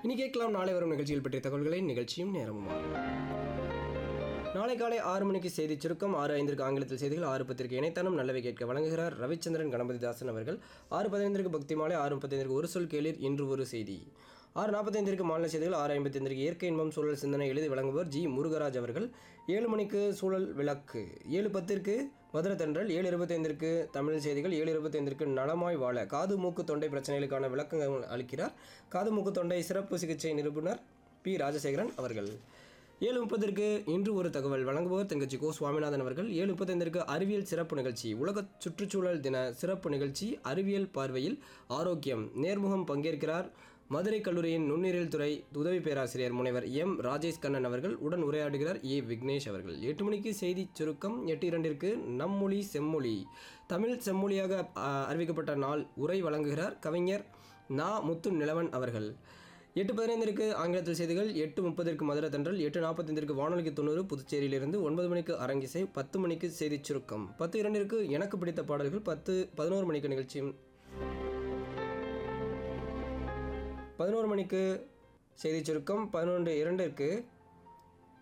இனி கேட்கலாம் நாளை வரும் நிகழ்ச்சிகள் பற்றிய தகவல்களை நிகழ்ச்சியும் நேரமும் நாளை காலை ஆறு மணிக்கு செய்தி சுருக்கம் ஆறு ஐந்திற்கு ஆங்கிலத்தில் செய்திகள் ஆறு பத்திற்கு இணைத்தானும் நல்லவை கேட்க வழங்குகிறார் ரவிச்சந்திரன் கணபதிதாசன் அவர்கள் ஆறு பதினைந்திற்கு பக்தி மாலை ஆறு முப்பத்தைந்திற்கு ஒரு சொல் கேளீர் இன்று ஒரு செய்தி ஆறு நாற்பத்தைந்திற்கு மாநில செய்திகள் ஆறு ஐம்பத்தைந்திற்கு இயற்கை இன்பம் சூழல் சிந்தனை எழுதி வழங்குபவர் ஜி முருகராஜ் அவர்கள் ஏழு மணிக்கு சூழல் விளக்கு ஏழு பத்திற்கு மதுரை தென்றல் ஏழு இருபத்தைந்திற்கு தமிழ் செய்திகள் ஏழு இருபத்தைந்திற்கு நலமாய் வாழ காது மூக்கு தொண்டை பிரச்சனைகளுக்கான விளக்கங்கள் அளிக்கிறார் காது மூக்கு தொண்டை சிறப்பு சிகிச்சை நிபுணர் பி ராஜசேகரன் அவர்கள் ஏழு முப்பதற்கு இன்று ஒரு தகவல் வழங்குபவர் தெங்கச்சி கோ சுவாமிநாதன் அவர்கள் ஏழு முப்பத்தைந்திற்கு அறிவியல் சிறப்பு நிகழ்ச்சி உலக சுற்றுச்சூழல் தின சிறப்பு நிகழ்ச்சி அறிவியல் பார்வையில் ஆரோக்கியம் நேர்முகம் பங்கேற்கிறார் மதுரை கல்லூரியின் நுண்ணுயிரியல் துறை உதவி பேராசிரியர் முனைவர் எம் ராஜேஷ் கண்ணன் அவர்கள் உடன் உரையாடுகிறார் ஏ விக்னேஷ் அவர்கள் எட்டு மணிக்கு செய்தி சுருக்கம் எட்டு இரண்டிற்கு நம்மொழி செம்மொழி தமிழ் செம்மொழியாக ஆ, அறிவிக்கப்பட்ட நாள் உரை வழங்குகிறார் கவிஞர் நா முத்து நிலவன் அவர்கள் எட்டு பதினைந்திற்கு ஆங்கிலத்தில் செய்திகள் எட்டு முப்பதற்கு மதுரை தென்றல் எட்டு நாற்பத்தைந்திற்கு வானொலிக்கு தொண்ணூறு புதுச்சேரியிலிருந்து ஒன்பது மணிக்கு அரங்கிசை பத்து மணிக்கு செய்திச் சுருக்கம் பத்து இரண்டிற்கு எனக்கு பிடித்த பாடல்கள் பத்து பதினோரு மணிக்கு நிகழ்ச்சியும் பதினோரு மணிக்கு செய்திச் சுருக்கம் பதினொன்று இரண்டிற்கு